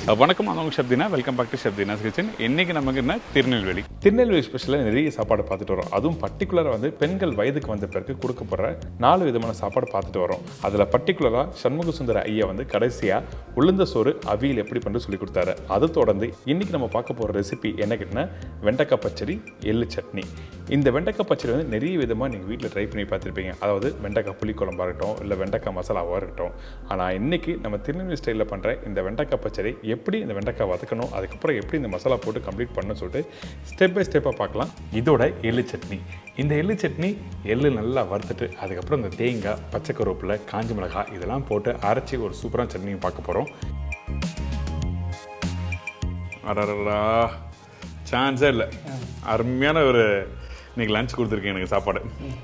வணக்கம் நான் உங்கள் ஷப்தினா வெல்கம் பேக் டு ஷப்தினாஸ் கிச்சன் இன்னைக்கு நமக்கு என்ன திருநெல்வேலி திருநெல்வேலி ஸ்பெஷலில் நிறைய சாப்பாடு பார்த்துட்டு வரோம் அதுவும் பர்டிகுலராக வந்து பெண்கள் வயதுக்கு வந்த பிறகு கொடுக்கப்படுற நாலு விதமான சாப்பாடு பார்த்துட்டு வரோம் அதில் பர்டிகுலராக சண்முக சுந்தர ஐயா வந்து கடைசியாக உளுந்த சோறு அவியல் எப்படி பண்ணி சொல்லி கொடுத்தாரு அதை தொடர்ந்து இன்னைக்கு நம்ம பார்க்க போகிற ரெசிபி என்ன கேட்டினா வெண்டைக்காய் பச்சடி எள்ளு சட்னி இந்த வெண்டைக்காய் பச்சடி வந்து நிறைய விதமாக நீங்கள் வீட்டில் ட்ரை பண்ணி பார்த்துருப்பீங்க அதாவது வெண்டைக்காய் புளிக்குழம்பா இருக்கட்டும் இல்லை வெண்டைக்காய் மசாலாவாக இருக்கட்டும் ஆனால் இன்னைக்கு நம்ம திருநெல்வேலி ஸ்டைலில் பண்ணுற இந்த வெண்டைக்காய் பச்சடி எப்படி இந்த வெண்டைக்காய் வதக்கணும் அதுக்கப்புறம் எப்படி இந்த மசாலா போட்டு கம்ப்ளீட் பண்ணணும்னு சொல்லிட்டு ஸ்டெப் பை ஸ்டெப்பாக பார்க்கலாம் இதோட எள்ளு சட்னி இந்த எள்ளு சட்னி எள்ளு நல்லா வறுத்துட்டு அதுக்கப்புறம் இந்த தேங்காய் பச்சை கருவேப்பிலை காஞ்சி மிளகாய் இதெல்லாம் போட்டு அரைச்சி ஒரு சூப்பரான சட்னி பார்க்க போகிறோம் அடடா சான்ஸே இல்லை அருமையான ஒரு இன்னைக்கு லஞ்ச் கொடுத்துருக்கேன் எனக்கு சாப்பாடு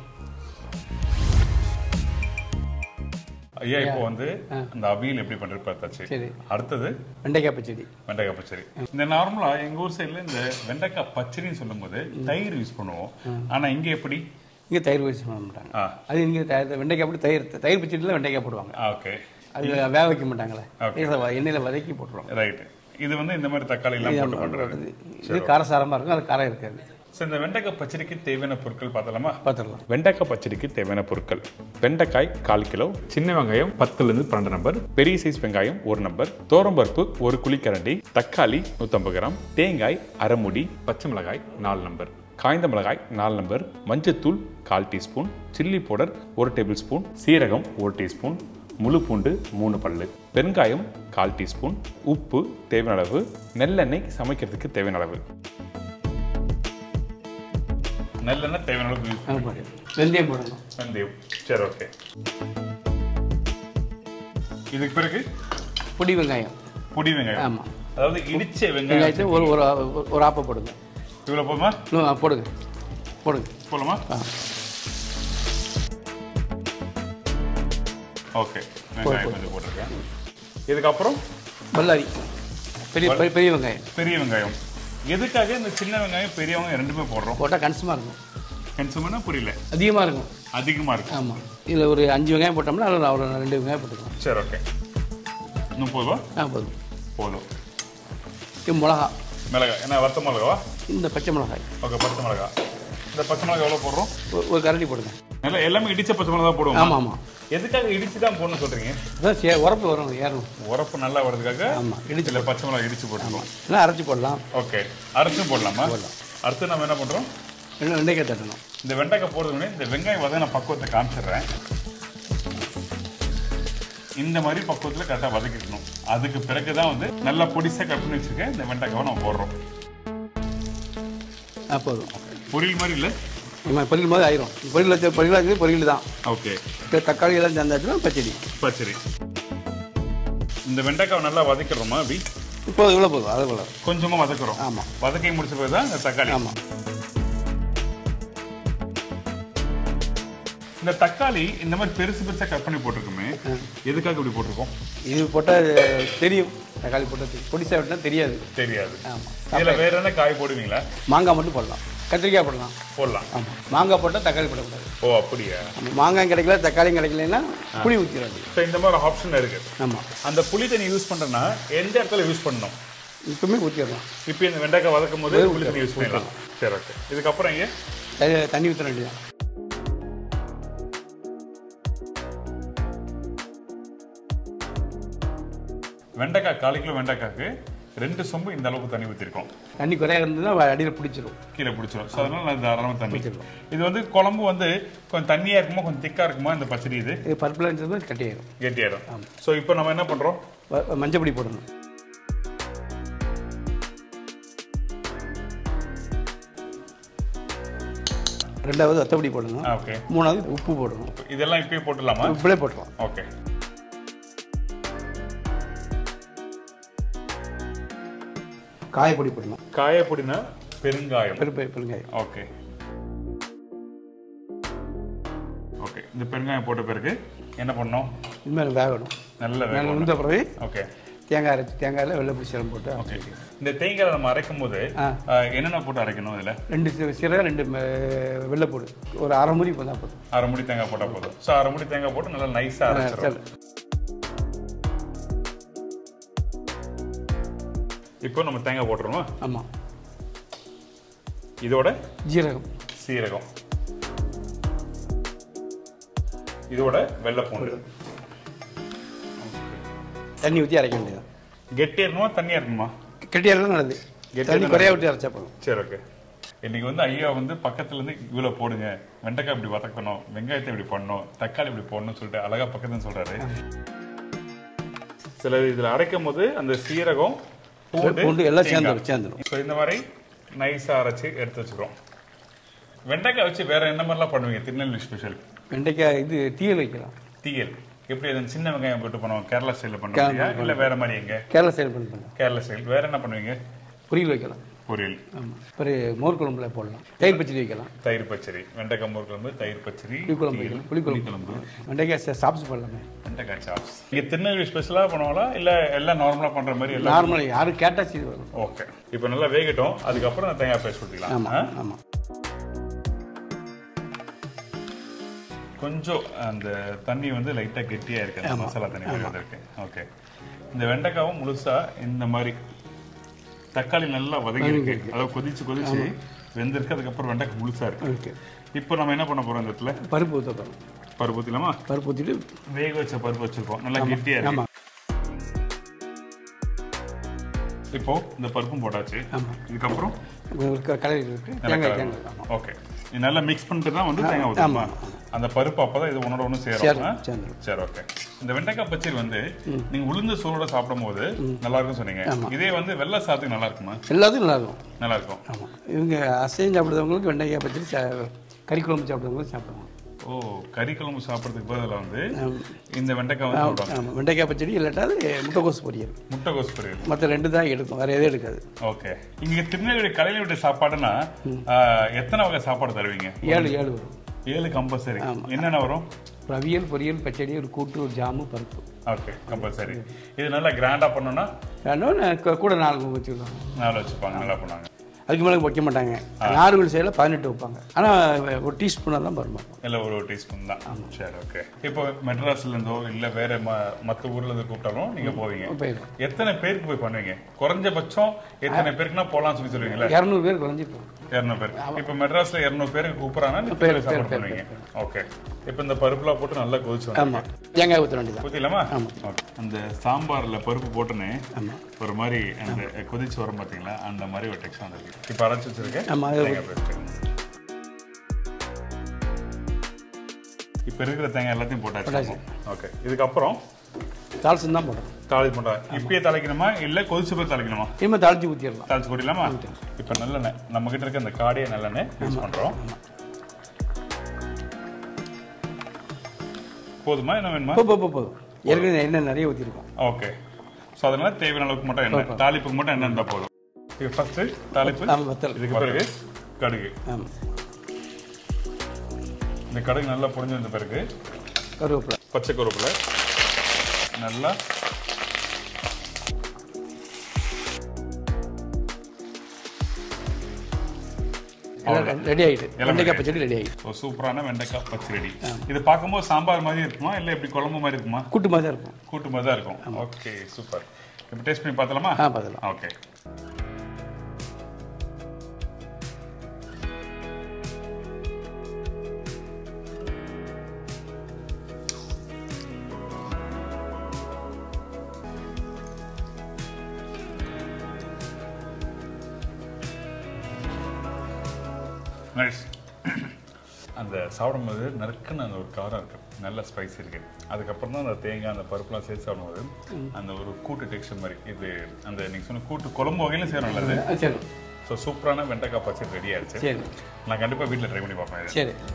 ஐயா இப்போ வந்து அந்த அவியல் எப்படி பண்றது பார்த்தாச்சு சரி. அடுத்தது வெண்டைக்காய் பச்சடி வெண்டைக்காய் பச்சடி இந்த நார்மலா எங்க ஊர் சைடுல இந்த வெண்டைக்காய் பச்சடின்னு சொல்லும்போது தயிர் யூஸ் பண்ணுவோம் ஆனா இங்க எப்படி இங்கே தயிர் வச்சு பண்ண மாட்டாங்க ஆ அது இங்கே தயிர் வெண்டைக்காய் போட்டு தயிர் தயிர் பச்சடியில் வெண்டைக்காய் போடுவாங்க ஓகே அது வேக வைக்க மாட்டாங்களே Okay. எண்ணெயில் வ- எண்ணெயில் வதக்கி போட்டுருவாங்க ரைட் இது வந்து இந்த மாதிரி தக்காளி எல்லாம் போட்டு பண்றது இது காரசாரமாக இருக்கும் அது காரம் இருக்காது ஸோ இந்த வெண்டைக்காய் பச்சடிக்கு தேவையான பொருட்கள் பார்த்தலாமா பார்த்துடலாம் வெண்டைக்காய் பச்சடிக்கு தேவையான பொருட்கள் வெண்டைக்காய் கால் கிலோ சின்ன வெங்காயம் பத்துலேருந்து பன்னெண்டு நம்பர் பெரிய சைஸ் வெங்காயம் ஒரு நம்பர் தோரம்பருப்பு ஒரு குழிக்கரண்டி தக்காளி நூற்றம்பது கிராம் தேங்காய் அரைமுடி பச்சை மிளகாய் நாலு நம்பர் காய்ந்த மிளகாய் நாலு நம்பர் மஞ்சத்தூள் கால் டீஸ்பூன் சில்லி பவுடர் ஒரு டேபிள் ஸ்பூன் சீரகம் ஒரு டீஸ்பூன் முழு பூண்டு மூணு பல்லு பெருங்காயம் கால் டீஸ்பூன் உப்பு தேவையான அளவு நெல்லெண்ணெய் சமைக்கிறதுக்கு தேவையான அளவு நெல்லெண்ணெய் தேவையான அளவு யூஸ் அது போடு வெந்தயம் போடணும் வெந்தயம் சரி ஓகே இதுக்கு பிறகு பொடி வெங்காயம் பொடி வெங்காயம் ஆமாம் அதாவது இடிச்ச வெங்காயம் வெங்காயத்தை ஒரு ஒரு ஒரு- ஒரு ஆப்பை போடுங்க இவ்வளோ போதுமா இன்னும் ஆ, போடுங்க போடுங்க போலாமா ஆ ஓகே வெங்காயம் கொஞ்சம் போட்டிருக்கேன் இதுக்கப்புறம் பல்லாரி பெரிய பெரிய- பெரிய வெங்காயம் பெரிய வெங்காயம் எதுக்காக இந்த சின்ன வெங்காயம் பெரிய வெங்காயம் ரெண்டுமே போடுறோம் போட்டால் கன்சமாக இருக்கும் கன்சூமர்னா புரியல அதிகமாக இருக்கும் அதிகமாக இருக்கும் ஆமாம் இதில் ஒரு அஞ்சு வெங்காயம் போட்டோம்னா அதில் அவ்வளோ ரெண்டு வெங்காயம் போட்டுக்கலாம் சரி ஓகே இன்னும் போதும் ஆ போதும் போதும் இது மிளகா மிளகாய் என்ன வறுத்த மிளகாவா இந்த பச்சை மிளகாய் ஓகே பச்சை மிளகாய் இந்த பச்சை மிளகாய் எவ்வளோ போடுறோம் ஒரு- ஒரு கரண்டி போடுங்க நல்லா எல்லாமே இடிச்ச பச்சை மிளகாய் போடுவோம் ஆமாம் ஆமாம் எதுக்காக இடிச்சு தான் போடணும்னு சொல்றீங்க அதான் சே உரப்பு வரும் ஏறணும் உரப்பு நல்லா வர்றதுக்காக ஆமா, இடிச்சு இதில் பச்சை மிளகாய் இடிச்சு போட்டுருக்கோம் இல்லை அரைச்சி போடலாம் ஓகே அரைச்சும் போடலாமா அடுத்து நம்ம என்ன பண்றோம் இல்லை வெண்டைக்காய் தட்டணும் இந்த வெண்டைக்காய் போடுறது முன்னாடி இந்த வெங்காயம் வதங்க நான் பக்குவத்தை காமிச்சிடுறேன் இந்த மாதிரி பக்குவத்தில் கரெக்டாக வதக்கிக்கணும் அதுக்கு பிறகு தான் வந்து நல்லா பொடிசாக கட் பண்ணி வச்சிருக்கேன் இந்த வெண்டைக்காவை நம்ம போடுறோம் ஆ போதும் பொரியல் மாதிரி இல்லை நம்ம பொரியல் போது ஆயிரும் பொரியல் வச்ச பொரியல் வச்சது பொரியல் தான் ஓகே இப்போ தக்காளி எல்லாம் சேர்ந்தாச்சுன்னா பச்சடி பச்சரி இந்த வெண்டைக்காவை நல்லா வதக்கிடுறோமா அப்படி இப்போ இவ்வளோ போதும் அது போல கொஞ்சமாக வதக்குறோம் ஆமாம் வதக்கி முடிச்ச பிறகு தான் இந்த தக்காளி ஆமாம் இந்த தக்காளி இந்த மாதிரி பெருசு பெருசா கட் பண்ணி போட்டிருக்கோமே எதுக்காக இப்படி போட்டிருக்கோம் இது போட்டால் தெரியும் தக்காளி போட்டால் பொடிசா விட்டா தெரியாது தெரியாது ஆமாம் இதுல வேற என்ன காய் போடுவீங்களா மாங்காய் மட்டும் போடலாம் கத்திரிக்காய் போடலாம் போடலாம் ஆமாம் மாங்காய் போட்டால் தக்காளி போடக்கூடாது ஓ அப்படியா ஆமாம் மாங்காய் கிடைக்கல தக்காளியும் கிடைக்கலன்னா புளி ஊற்றிடாது ஸோ இந்த மாதிரி ஆப்ஷன் இருக்கு ஆமாம் அந்த புளி தண்ணி யூஸ் பண்றேன்னா எந்த இடத்துல யூஸ் பண்ணணும் இப்பவுமே ஊற்றிடலாம் இப்போ இந்த வெண்டைக்காய் வதக்கும் போது புளி தண்ணி யூஸ் பண்ணலாம் சரி ஓகே இதுக்கப்புறம் இங்க தண்ணி- தண்ணி ஊற்ற வேண்டியதான் வெண்டைக்காய் கால் கிலோ வெண்டைக்காய்க்கு ரெண்டு சொம்பு இந்த அளவுக்கு தண்ணி ஊற்றிருக்கோம் தண்ணி குறையா இருந்ததுன்னா அடியில் பிடிச்சிரும் கீழே பிடிச்சிரும் ஸோ அதனால நான் தாராளமாக தண்ணி இது வந்து குழம்பு வந்து கொஞ்சம் தண்ணியா இருக்குமா கொஞ்சம் திக்கா இருக்குமா இந்த பச்சடி இது இது பருப்பில் இருந்தது கட்டியாயிரும் கெட்டியாயிடும் ஸோ இப்போ நம்ம என்ன பண்றோம் வ- மஞ்சள் பொடி போடணும் ரெண்டாவது வத்தப்பொடி போடணும் ஓகே மூணாவது உப்பு போடணும் இதெல்லாம் இப்பயே போட்டுடலாமா உப்புலே போட்டுருவோம் ஓகே காயப்பொடி போடணும் காயப்பொடினா பெருங்காயம் பெருப்பை பெருங்காயம் ஓகே ஓகே இந்த பெருங்காயம் போட்ட பிறகு என்ன பண்ணோம் இனிமேல் வேகணும் நல்ல நாங்கள் வேகம் உந்த பிறகு ஓகே தேங்காய் அரைச்சி தேங்காயில் வெள்ளைப்பூடி சீரம் போட்டு ஓகே இந்த தேங்காய் நம்ம அரைக்கும் போது ஆ. ஆ, என்னென்ன போட்டு அரைக்கணும் இதுல ரெண்டு சி- சீரகம் ரெண்டு ம- வெள்ளைப்பூடு ஒரு அரை முறி இப்போ தான் போதும் அரை முடி தேங்காய் போட்டா போதும் ஸோ அரை முடி தேங்காய் போட்டு நல்லா நைஸா அரைச்சிடும் சரி. இப்போ நம்ம தேங்காய் போட்டுருவோமா ஆமாம் இதோட ஜீரகம் சீரகம் இதோட வெள்ளை பூண்டு தண்ணி ஊற்றி அரைக்க வேண்டியது கெட்டியா இருக்குமா தண்ணியா இருக்குமா கெட்டியாக இருந்தால் நல்லது கெட்டியா தண்ணி இருந்தா குறையா விட்டு அரைச்சா போதும் சரி ஓகே இன்னைக்கு வந்து ஐயா வந்து பக்கத்துல இருந்து இவ்வளவு போடுங்க வெண்டைக்காய் இப்படி வதக்கணும் வெங்காயத்தை இப்படி பண்ணணும் தக்காளி இப்படி போடணும்னு சொல்லிட்டு அழகா பக்கத்துல இருந்து சொல்றாரு சில இதுல அரைக்கும் போது அந்த சீரகம் பூண்டு எல்லாம் தேங்காய். சேர்ந்துடும் சேர்ந்துடும் ஸோ இந்த மாதிரி நைஸா அரைச்சு எடுத்து வச்சுக்கிறோம் வெண்டைக்காய் வச்சு வேற என்ன மாதிரிலாம் பண்ணுவீங்க திருநெல்வேலி ஸ்பெஷல் வெண்டைக்காய் இது தீயல் வைக்கலாம் தீயல் எப்படி அது சின்ன வெங்காயம் போட்டு பண்ணுவோம் கேரளா ஸ்டைலில் பண்ணுவீங்க இல்ல வேற மாதிரி எங்க கேரளா சைடு பண்ணுறாங்க கேரளா ஸ்டைல் வேற என்ன பண்ணுவீங்க பொரியல் வைக்கலாம் பொரியல் ஆமாம் அப்புறம் மோர் குழம்புல போடலாம் தயிர் பச்சடி வைக்கலாம் தயிர் பச்சடி வெண்டைக்காய் மோர் குழம்பு தயிர் பச்சடி புளிக்குழம்பு தீயல், வைக்கலாம் புளிக்குழம்பு புளிக்குழம்பு வெண்டைக்காய் சா- சாப்பிட்டு பண்ணலாமே வெண்டைக்காய் சாப்ஸ் இங்க திருநெல்வேலி ஸ்பெஷலா பண்ணுவாங்களா இல்ல எல்லாம் நார்மலா பண்ற மாதிரி எல்லாம் நார்மலாக யாரும் கேட்டால் செய்து வரும் ஓகே இப்போ நல்லா வேகட்டும் அதுக்கப்புறம் நான் தேங்காய் பேஸ்ட் ஊற்றிக்கலாம் ஆமாம் ஆமாம் கொஞ்சம் அந்த தண்ணி வந்து லைட்டா கெட்டியா இருக்கு அந்த மசாலா தண்ணி மாதிரி இருக்கு ஓகே இந்த வெண்டைக்காவும் முழுசா இந்த மாதிரி தக்காளி நல்லா வதங்கி இருக்கு அதாவது கொதிச்சு கொதிச்சு வெந்திருக்கு அதுக்கப்புறம் வெண்டைக்காய் முழுசா இருக்கு ஓகே இப்போ நம்ம என்ன பண்ண போறோம் இந்த இடத்துல பருப்பு ஊற்றப்போம் பருப்பு ஊத்திலாமா பருப்பு ஊற்றிட்டு வேக வச்ச பருப்பு வச்சிருக்கோம் நல்லா கெட்டியா இருக்கு ஆமாம் இப்போ இந்த பருப்பும் போட்டாச்சு ஆமாம் இதுக்கப்புறம் கலரி இருக்கு தேங்காய் தேங்காய் ஆமாம் ஓகே இது நல்லா மிக்ஸ் பண்ணிட்டு தான் வந்து தேங்காய் ஊற்றணுமா அந்த பருப்பு அப்பதான் இது ஒன்னோட ஒன்று சேரும் ஆ? சேர்ந்து சேர்ந்துடும் சரி ஓகே இந்த வெண்டைக்காய் பச்சடி வந்து நீங்க உளுந்து சோறோட சாப்பிடும் போது நல்லா இருக்கும் சொன்னீங்க இதே வந்து வெள்ளை சாதத்துக்கு நல்லா இருக்குமா எல்லாத்துக்கும் நல்லா இருக்கும் நல்லா இருக்கும் ஆமாம் இவங்க அசையம் சாப்பிடுறவங்களுக்கு வெண்டைக்காய் பச்சடி சா கறி குழம்பு சாப்பிடுறவங்களுக்கு சாப்பிடுவாங்க ஓ கறி குழம்பு சாப்பிட்றதுக்கு பதிலா வந்து ஆமாம். இந்த வெண்டைக்காய் வந்து சாப்பிடுவாங்க ஆமாம் வெண்டைக்காய் பச்சடி இல்லாட்டா அது முட்டைக்கோஸ் பொரியல் முட்டைகோஸ் பொரியல் மற்ற ரெண்டு தான் எடுக்கும் வேறு எதுவும் எடுக்காது ஓகே இங்க திருநெல்வேலி கடையில் விட்ட சாப்பாடுனா ஆ, எத்தனை வகை சாப்பாடு தருவீங்க ஏழு ஏழு வரும் ஏழு கம்பல்சரி என்னென்ன வரும் ஒரு அவியல் பொரியல் பச்சடி ஒரு கூட்டு ஒரு ஜாமு பருப்பு ஓகே கம்பல்சரி இது நல்லா கிராண்டா பண்ணோம்னா ரெண்டும் கூட நாலு வச்சுக்கலாம் நாலு வச்சுப்பாங்க நல்லா பண்ணுவாங்க அதுக்கு மேலே வைக்க மாட்டாங்க நார்மல் சைடில் பதினெட்டு வைப்பாங்க ஆனால் ஒரு டீஸ்பூனாக தான் பருமாக்கும் இல்ல ஒரு டீஸ்பூன் தான் சரி ஓகே இப்போ மெட்ராஸ்ல இருந்தோ இல்ல வேற ம- மத்த ஊர்ல இருந்து கூப்பிட்டாலும் நீங்க போவீங்க போயிடும் எத்தனை பேருக்கு போய் பண்ணுவீங்க குறைஞ்சபட்சம் எத்தனை பேருக்குன்னா போலாம்னு சொல்லி சொல்லுவீங்களா இரநூறு பேர் குறைஞ்சிருக்கும் இருநூறு பேர் இப்போ மெட்ராஸ்ல இருநூறு பேருக்கு கூப்பிடுறாங்கன்னா நீங்க பேர், சாப்பாடு பேர், பண்ணுவீங்க ஓகே இப்போ இந்த பருப்புலாம் போட்டு நல்லா கொதிச்சு வந்து ஆமாம் தேங்காய் ஊற்ற வேண்டியதான் ஊத்திடலாமா ஓகே. அந்த சாம்பார்ல பருப்பு போட்டோன்னே ஆமாம் ஒரு மாதிரி அந்த கொதிச்சு வரும் பாத்தீங்களா அந்த மாதிரி ஒரு டெக்ஸ்ட் வந்துருக்கு இப்போ அரைச்சு வச்சிருக்கேன் ஆமாம் அது தேங்காய் paste. இப்போ இருக்கிற தேங்காய் எல்லாத்தையும் போட்டாச்சு ஓகே இதுக்கப்புறம் தால்சம் தான் போடுறோம் தாளிச்சு போட்டா இப்பயே தாளிக்கணுமா இல்ல கொதிச்சு போய் தாளிக்கணுமா இனிமேல் தாளிச்சு ஊற்றிடலாம் தாளிச்சு போடலாமா இப்போ நல்லெண்ணெய் நம்ம கிட்ட இருக்க இந்த காடிய நல்லெண்ணெய் யூஸ் பண்றோம் போதுமா என்ன வேணுமா போ போ, போ போதும் ஏற்கனவே எண்ணெய் நிறைய ஊற்றிருக்கோம் ஓகே ஸோ அதனால தேவையான அளவுக்கு மட்டும் எண்ணெய் தாளிப்புக்கு மட்டும் எண்ணெய் இருந்தால் போதும் இது ஃபர்ஸ்ட் தாளிப்பு ஆமாம் வத்தல் இதுக்கு பிறகு கடுகு ஆமாம் இந்த கடுகு நல்லா பொரிஞ்சு வந்த பிறகு கருவேப்பிலை பச்சை கருவேப்பிலை நல்லா எல்லாம் ரெடி ஆகிட்டு வெண்டைக்காய் பச்சடி ரெடி ஆகிட்டு ஒரு சூப்பரான வெண்டைக்காய் பச்சடி இது பார்க்கும்போது சாம்பார் மாதிரி இருக்குமா இல்லை எப்படி குழம்பு மாதிரி இருக்குமா கூட்டு மாதிரி தான் இருக்கும் கூட்டு மாதிரி தான் இருக்கும் ஓகே சூப்பர் இப்போ டேஸ்ட் பண்ணி பார்த்தலாமா ஆ பார்த்துலாம் ஓகே நைஸ் அந்த சாப்பிடும்போது நறுக்குன்னு அந்த ஒரு காரம் இருக்கு நல்ல ஸ்பைஸ் இருக்கு அதுக்கப்புறம் தான் அந்த தேங்காய் அந்த பருப்புலாம் சேர்த்து சாப்பிடும்போது அந்த ஒரு கூட்டு டெக்ஸ்டர் மாதிரி இது அந்த நீங்க சொன்ன கூட்டு குழம்பு வகையிலும் சேரும் அது ஆ, சரி ஸோ சூப்பரான வெண்டைக்காய் பச்சடி ரெடி ஆயிடுச்சு சரி நான் கண்டிப்பா வீட்டில் ட்ரை பண்ணி பார்ப்பேன் இது. சரி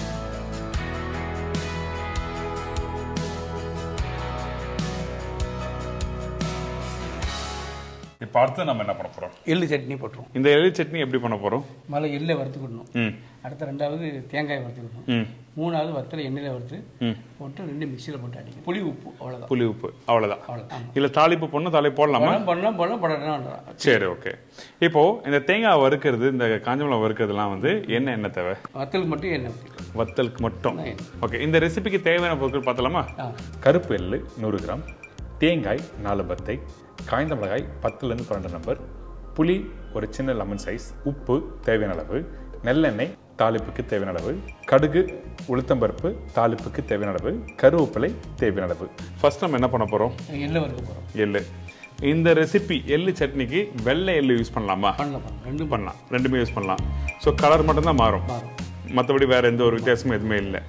இப்போ அடுத்து நம்ம என்ன பண்ண போறோம் எள்ளு சட்னி போட்டுருவோம் இந்த எள்ளு சட்னி எப்படி பண்ண போறோம் முதல்ல எள்ளை வறுத்துக்கிடணும் ம் அடுத்த ரெண்டாவது தேங்காய் வறுத்துக்கிடணும் ம் மூணாவது வத்தலை எண்ணெயில் வறுத்து ம் போட்டு ரெண்டு மிக்சியில் போட்டு அடிக்கணும் புளி உப்பு அவ்வளோதான் புளி உப்பு அவ்வளோதான் அவ்வளோதான் ஆமாம் இல்லை தாளிப்பு பொண்ணு தாளிப்பு போடலாமா பழம் பண்ணலாம் பண்ணலாம் படம் வேண்டாம் சரி ஓகே இப்போ இந்த தேங்காய் வறுக்கிறது இந்த காஞ்சமலம் வறுக்கிறதுலாம் வந்து என்ன என்ன தேவை வத்தலுக்கு மட்டும் எண்ணெய் ஊற்றிக்கலாம் வத்தலுக்கு மட்டும் ஓகே இந்த ரெசிபிக்கு தேவையான பொருட்கள் பார்த்தலாமா ஆ கருப்பு எள்ளு நூறு கிராம் தேங்காய் நாலு பத்தை காய்ந்த மிளகாய் பத்துலேருந்து பன்னெண்டு நம்பர் புளி ஒரு சின்ன லெமன் சைஸ் உப்பு தேவையான அளவு நெல்லெண்ணெய் தாளிப்புக்கு தேவையான அளவு கடுகு உளுத்தம்பருப்பு தாளிப்புக்கு தேவையான அளவு கருவேப்பிலை தேவையான அளவு ஃபர்ஸ்ட் நம்ம என்ன பண்ண போகிறோம் எள்ளு வறுக்க போகிறோம் எள்ளு இந்த ரெசிபி எள்ளு சட்னிக்கு வெள்ளை எள்ளு யூஸ் பண்ணலாமா பண்ணலாம் பண்ணலாம் ரெண்டும் பண்ணலாம் ரெண்டுமே யூஸ் பண்ணலாம் ஸோ கலர் மட்டும்தான் மாறும் மாறும் மற்றபடி வேற எந்த ஒரு வித்தியாசமும் எதுவுமே இல்லை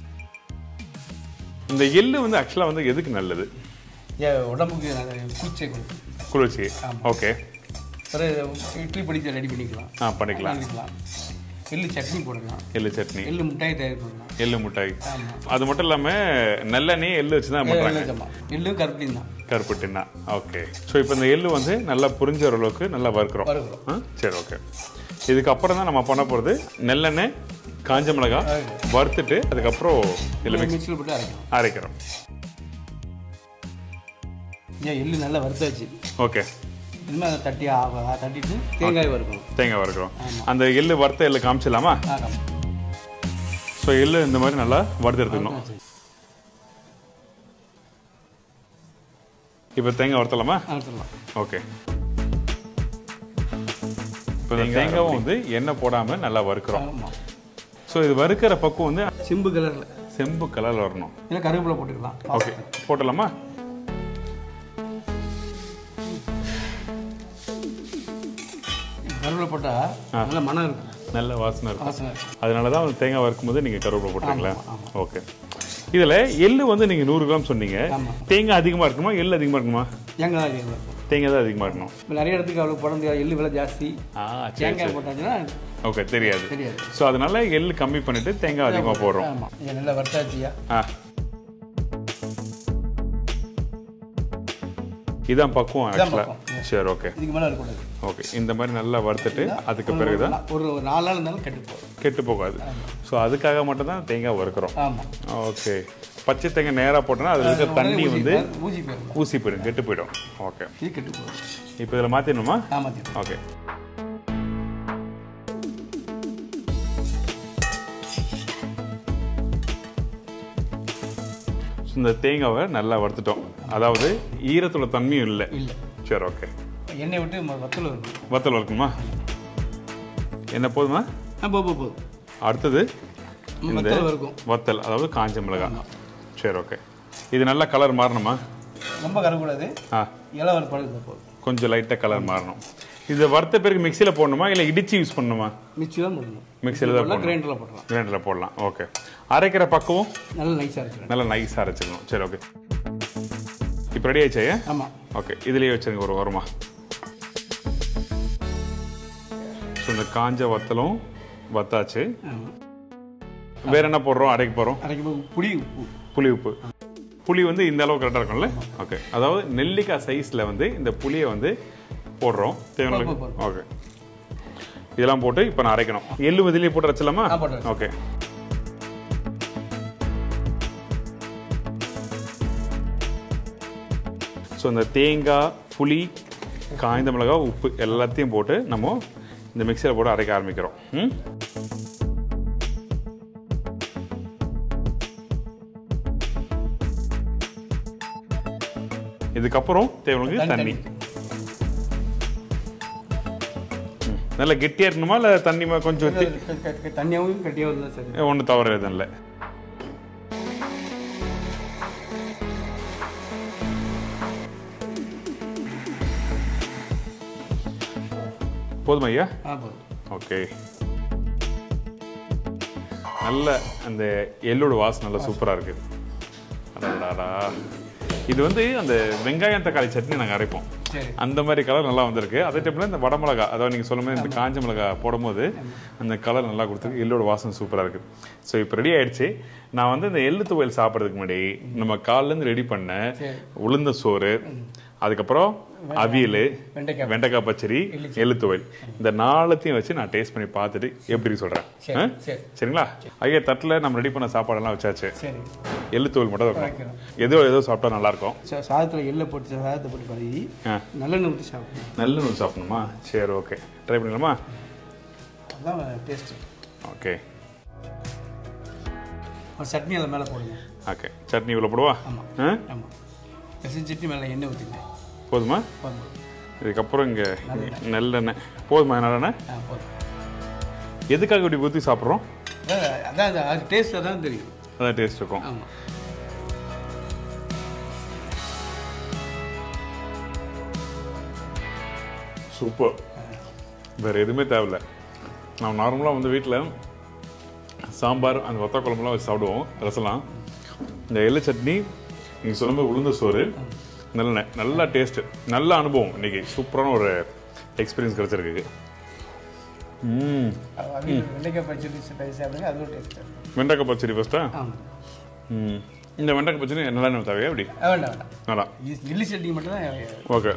இந்த எள்ளு வந்து ஆக்சுவலாக வந்து எதுக்கு நல்லது ஏன் உடம்புக்கு நல்ல குளிர்ச்சியை கொடுக்கும் குளிர்ச்சி ஓகே ஒரு இட்லி பிடிச்ச ரெடி பண்ணிக்கலாம் ஆ பண்ணிக்கலாம் பண்ணிக்கலாம் எள்ளு சட்னி போடலாம் எள்ளு சட்னி எள்ளு மிட்டாய் தயார் பண்ணலாம் எள்ளு மிட்டாய் ஆமாம் அது மட்டும் இல்லாமல் நல்லெண்ணெய் எள்ளு வச்சு தான் பண்ணுறாங்க எள்ளு எள்ளும் கருப்பட்டியும் தான் கருப்பு டின்னா ஓகே ஸோ இப்போ இந்த எள்ளு வந்து நல்லா புரிஞ்ச ஓரளவுக்கு நல்லா வறுக்கிறோம் வறுக்கிறோம் ஆ சரி ஓகே இதுக்கப்புறம் தான் நம்ம பண்ண போகிறது நெல்லெண்ணெய் காஞ்ச மிளகாய் வறுத்துட்டு அதுக்கப்புறம் இதில் மிக்ஸ் மிக்சியில் போட்டு அரைக்கணும் அரைக்கிறோம் ஏன் எள்ளு நல்லா வறுத்தாச்சு ஓகே இனிமேல் அதை தட்டி ஆ- ஆ- தட்டிட்டு தேங்காய் வறுக்கணும் தேங்காய் வறுக்கிறோம் அந்த எள்ளு வறுத்த எள்ளு காமிச்சிடலாமா ஆமாம் ஸோ எள்ளு இந்த மாதிரி நல்லா வறுத்து எடுத்துக்கணும் இப்போ தேங்காய் வறுத்தலாமா அரைச்சிடலாம் ஓகே இப்போ இந்த தேங்காவும் வந்து எண்ணெய் போடாமல் நல்லா வறுக்கிறோம் ஆமாம் ஸோ இது வறுக்கிற பக்கம் வந்து சிம்பு கலரில் செம்பு கலர் வரணும் இல்லை கருவேப்பிலை போட்டுக்கலாம் ஓகே போட்டலாமா கருவேப்பிலை போட்டால் நல்ல மனம் இருக்கும் நல்ல வாசனை இருக்கும் வாசனை இருக்கும் அதனால தான் வந்து தேங்காய் வறுக்கும்போது நீங்கள் கருவேப்பிலை போட்டுருங்களா ஓகே இதில் எள்ளு வந்து நீங்கள் நூறு கிராம் சொன்னீங்க ஆமாம் தேங்காய் அதிகமாக இருக்குமா எள்ளு அதிகமாக இருக்குமா தேங்காய் தான் அதிகமாக இருக்கும் தேங்காய் தான் அதிகமாக இருக்கணும் இப்போ நிறைய இடத்துக்கு அவ்வளோ போட முடியாது எள்ளு விலை ஜாஸ்தி ஆ சரி தேங்காய் போட்டாச்சுன்னா ஓகே தெரியாது தெரியாது ஸோ அதனால எள்ளு கம்மி பண்ணிட்டு தேங்காய் அதிகமாக போடுறோம் ஆமாம் ஏன் நல்லா வறுத்தாச்சியா ஆ இதான் பக்குவம் இதான் ஆக்சுவலாக பக்குவம். சரி ஓகே இதுக்கு மேலே இருக்கக்கூடாது ஓகே இந்த மாதிரி நல்லா வறுத்துட்டு அதுக்கு பிறகு தான் ஒரு ஒரு நாலு நாள் இருந்தாலும் கெட்டு போகும் கெட்டு போகாது ஸோ அதுக்காக மட்டும் தான் தேங்காய் வறுக்கிறோம் ஆமாம் ஓகே பச்சை தேங்காய் நேராக போட்டோன்னா அதில் இருக்க தண்ணி வந்து ஊசி போயிடும் ஊசி போயிடும் கெட்டு போயிடும் ஓகே இது கெட்டு போகும் இப்போ இதில் மாற்றிடணுமா ஆமாம் ஓகே ஸோ இந்த தேங்காவை நல்லா வறுத்துட்டோம் அதாவது ஈரத்தோட தன்மையும் இல்லை இல்லை சரி ஓகே எண்ணெய் விட்டு ம- வத்தல் இருக்கும் வத்தல் வறுக்கணுமா என்ன போதுமா ஆ போ போ போதும் அடுத்தது இந்த வத்தல் இருக்கும் வத்தல் அதாவது காஞ்ச மிளகாய் சரி ஓகே இது நல்லா கலர் மாறணுமா ரொம்ப கறக்கூடாது ஆ இலை ஒரு பழகு போதும் கொஞ்சம் லைட்டாக கலர் மாறணும் இது வறுத்த பிறகு மிக்சியில் போடணுமா இல்லை இடிச்சு யூஸ் பண்ணணுமா மிக்சி தான் போடணும் மிக்சியில் தான் போடலாம் போடணும் கிரைண்டரில் போடலாம் கிரைண்டரில் போடலாம் ஓகே அரைக்கிற பக்குவம் நல்லா நைஸாக இருக்கிறேன் நல்லா நைஸாக அரைச்சிக்கணும் சரி ஓகே இப்போ ரெடி ஆயிடுச்சா ஆமாம் ஓகே இதுலேயே வச்சுருங்க ஒரு ஓரமா ஸோ இந்த காஞ்ச வத்தலும் வத்தாச்சு ஆமாம் வேற என்ன போடுறோம் அரைக்க போகிறோம் அரைக்கும் புளி உப்பு புளி உப்பு புளி வந்து இந்த அளவு கரெக்டாக இருக்கும்ல ஓகே அதாவது நெல்லிக்காய் சைஸில் வந்து இந்த புளியை வந்து போடுறோம் தேவையான போ, போ, போ. ஓகே இதெல்லாம் போட்டு இப்போ நான் அரைக்கணும் எள்ளு இதிலேயே போட்டு அரைச்சலாமா ஆ, போட்டு வச்சு. ஓகே ஸோ இந்த தேங்காய் புளி காய்ந்த மிளகாய் உப்பு எல்லாத்தையும் போட்டு நம்ம இந்த மிக்சியில் போட்டு அரைக்க ஆரம்பிக்கிறோம் ம் இதுக்கப்புறம் தேவையான தண்ணி ம். நல்லா கெட்டியாக இருக்கணுமா இல்லை தண்ணி மா- கொஞ்சம் தி- க- க- க- தண்ணியாகவும் கட்டியாகவும் இருந்தால் சரி ஒன்றும் தவறு எதுவும் இல்லை போதுமா ஐயா ஆ போதும் ஓகே நல்ல அந்த எள்ளோட வாசனை நல்லா சூப்பராக இருக்கு அடடாடா இது வந்து அந்த வெங்காயம் தக்காளி சட்னி நாங்கள் அரைப்போம் சரி அந்த மாதிரி கலர் நல்லா வந்திருக்கு அதே டைமில் இந்த வடமிளகா அதாவது நீங்கள் சொல்லும் போது இந்த காஞ்ச மிளகா போடும்போது அந்த கலர் நல்லா கொடுத்துருக்கு எள்ளோட வாசனை சூப்பராக இருக்குது ஸோ இப்போ ரெடி ஆயிடுச்சு நான் வந்து இந்த எள்ளு துவையல் சாப்பிட்றதுக்கு முன்னாடி நம்ம காலிலேருந்து ரெடி பண்ண சரி. உளுந்த சோறு அதுக்கப்புறம் அவியல் வெண்டைக்காய் வெண்டைக்காய் பச்சடி எள்ளு துவையல் இந்த நாலத்தையும் வச்சு நான் டேஸ்ட் பண்ணி பார்த்துட்டு எப்படி சொல்கிறேன் சரி சரி சரிங்களா ஐயா தட்டில் நம்ம ரெடி பண்ண சாப்பாடெல்லாம் வச்சாச்சு சரி எள்ளு துவையல் மட்டும் தான் வைக்கிறோம். இருக்கணும் ஏதோ ஏதோ சாப்பிட்டா நல்லா இருக்கும் சா- சாதத்தில் எள்ளை போட்டு சாதத்தை போட்டு பழகி ஆ நல்லெண்ணெய் ஊற்றி சாப்பிடணும் நல்ல நூல் சாப்பிடணுமா சரி ஓகே ட்ரை பண்ணிடலாமா அதுதான் டேஸ்ட்டு ஓகே ஒரு சட்னி அதில் மேலே போடுங்க ஓகே சட்னி இவ்வளோ போடுவா ஆமாம் ஆ ஆமாம் பெசன் சட்னி மேலே எண்ணெய் ஊற்றிங்க போதுமா போதும் இதுக்கப்புறம் இங்கே நல்லெண்ணெய் போதுமா நல்லெண்ணெய் ஆ போதும் எதுக்காக இப்படி ஊற்றி சாப்பிட்றோம் அதான் அதான் அது- அது டேஸ்ட்டில் தான் தெரியும் அதான் டேஸ்ட் இருக்கும் ஆமாம் சூப்பர் வேறு எதுவுமே தேவையில்ல நம்ம நார்மலாக வந்து வீட்டில் சாம்பார் அந்த வத்த குழம்புலாம் வச்சு சாப்பிடுவோம் ரசம்லாம் இந்த எள்ளு சட்னி நீங்கள் சொன்ன மாதிரி உளுந்த சோறு நல்ல நல்லா டேஸ்ட்டு நல்ல அனுபவம் இன்னைக்கு சூப்பரான ஒரு எக்ஸ்பீரியன்ஸ் கிடச்சிருக்கு ம் அது வெண்டைக்காய் பச்சடி பயிர் சாப்பிடுங்க அதுவும் டேஸ்ட்டாக இருக்கும் வெண்டைக்காய் பச்சடி ஃபஸ்ட்டா ஆமாம் ம் இந்த வெண்டைக்காய் பச்சடி நல்லா நம்ம தேவையா அப்படி வேண்டாம் வேண்டாம் நல்லா இ- இட்லி சட்னி மட்டும் தான் ஓகே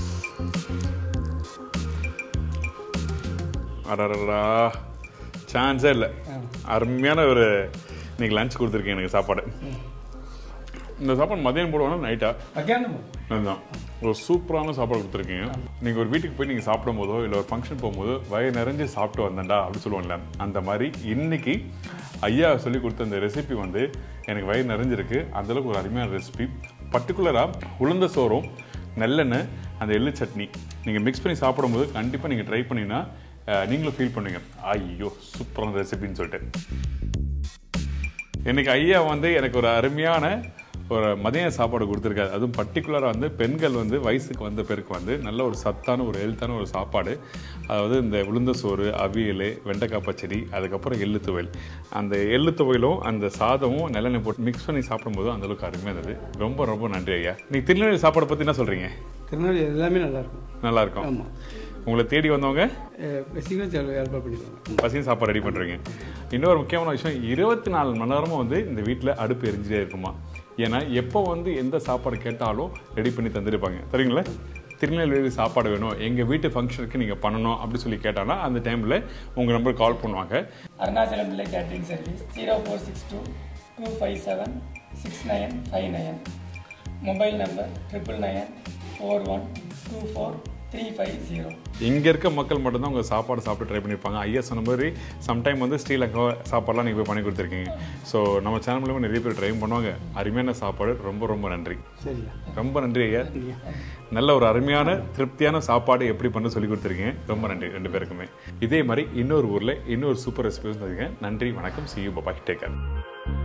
அடடா சான்ஸே இல்லை அருமையான ஒரு இன்னைக்கு லஞ்ச் கொடுத்துருக்கீங்க எனக்கு சாப்பாடு இந்த சாப்பாடு மதியம் போடுவானா நைட்டா மத்தியானம் அதுதான் ஒரு சூப்பரான சாப்பாடு கொடுத்துருக்கீங்க நீங்கள் ஒரு வீட்டுக்கு போய் நீங்கள் சாப்பிடும் போதோ இல்லை ஒரு ஃபங்க்ஷன் போகும்போதோ வயிறு நிறைஞ்சு சாப்பிட்டு வந்தேன்டா அப்படி சொல்லுவோம்ல அந்த மாதிரி இன்னைக்கு ஐயா சொல்லி கொடுத்த அந்த ரெசிபி வந்து எனக்கு வயிறு நிறைஞ்சிருக்கு அந்தளவுக்கு ஒரு அருமையான ரெசிபி பர்டிகுலராக உளுந்த சோறும் நல்லெண்ணெய் அந்த எள்ளு சட்னி நீங்கள் மிக்ஸ் பண்ணி சாப்பிடும்போது கண்டிப்பாக நீங்கள் ட்ரை பண்ணிங்கன்னா அஹ், நீங்களும் ஃபீல் பண்ணுவீங்க ஐயோ சூப்பரான ரெசிபின்னு சொல்லிட்டு இன்னைக்கு ஐயா வந்து எனக்கு ஒரு அருமையான ஒரு மதிய சாப்பாடு கொடுத்துருக்காரு அதுவும் பர்டிகுலராக வந்து பெண்கள் வந்து வயசுக்கு வந்த பேருக்கு வந்து நல்ல ஒரு சத்தான ஒரு ஹெல்த்தான ஒரு சாப்பாடு அதாவது இந்த உளுந்த சோறு அவியல் வெண்டைக்காய் பச்சடி அதுக்கப்புறம் எள்ளு துவையல் அந்த எள்ளு துவையலும் அந்த சாதமும் நல்லெண்ணெய் போட்டு மிக்ஸ் பண்ணி சாப்பிடும்போது அந்த அளவுக்கு அருமையாக இருந்தது ரொம்ப ரொம்ப நன்றி ஐயா நீ திருநெல்வேலி சாப்பாடை பற்றி என்ன சொல்கிறீங்க திருநெல்வேலி எல்லாமே நல்லா இருக்கும் நல்லா இருக்கும் ஆமாம் உங்களை தேடி வந்தவங்க சீக்கிரம் செலவு ஏற்பாடு பண்ணிடுவாங்க பசியும் சாப்பாடு ரெடி பண்ணுறீங்க இன்னொரு முக்கியமான விஷயம் இருபத்தி நாலு மணி நேரமும் வந்து இந்த வீட்டில் அடுப்பு எரிஞ்சிட்டே இருக்குமா ஏன்னா எப்போ வந்து எந்த சாப்பாடு கேட்டாலும் ரெடி பண்ணி தந்துருப்பாங்க சரிங்களா திருநெல்வேலி சாப்பாடு வேணும் எங்கள் வீட்டு ஃபங்க்ஷனுக்கு நீங்கள் பண்ணணும் அப்படி சொல்லி கேட்டாங்கன்னா அந்த டைமில் உங்கள் நம்பருக்கு கால் பண்ணுவாங்க Arunachalam Pillai catering service zero four six two two five seven six nine five nine mobile number triple nine four one two four three five zero இங்கே இருக்க மக்கள் மட்டும்தான் உங்கள் சாப்பாடு சாப்பிட்டு ட்ரை பண்ணியிருப்பாங்க ஐயா சொன்ன மாதிரி சம்டைம் வந்து ஸ்ரீலங்கா சாப்பாடுலாம் நீங்கள் போய் பண்ணி கொடுத்துருக்கீங்க ஸோ நம்ம சேனல் மூலமாக நிறைய பேர் ட்ரை பண்ணுவாங்க அருமையான சாப்பாடு ரொம்ப ரொம்ப நன்றி சரியா ரொம்ப நன்றி ஐயா நல்ல ஒரு அருமையான திருப்தியான சாப்பாடு எப்படி பண்ண சொல்லி கொடுத்துருக்கீங்க ரொம்ப நன்றி ரெண்டு பேருக்குமே இதே மாதிரி இன்னொரு ஊரில் இன்னொரு சூப்பர் ரெசிபி நன்றி வணக்கம் சி யூ பாய் டேக்கர்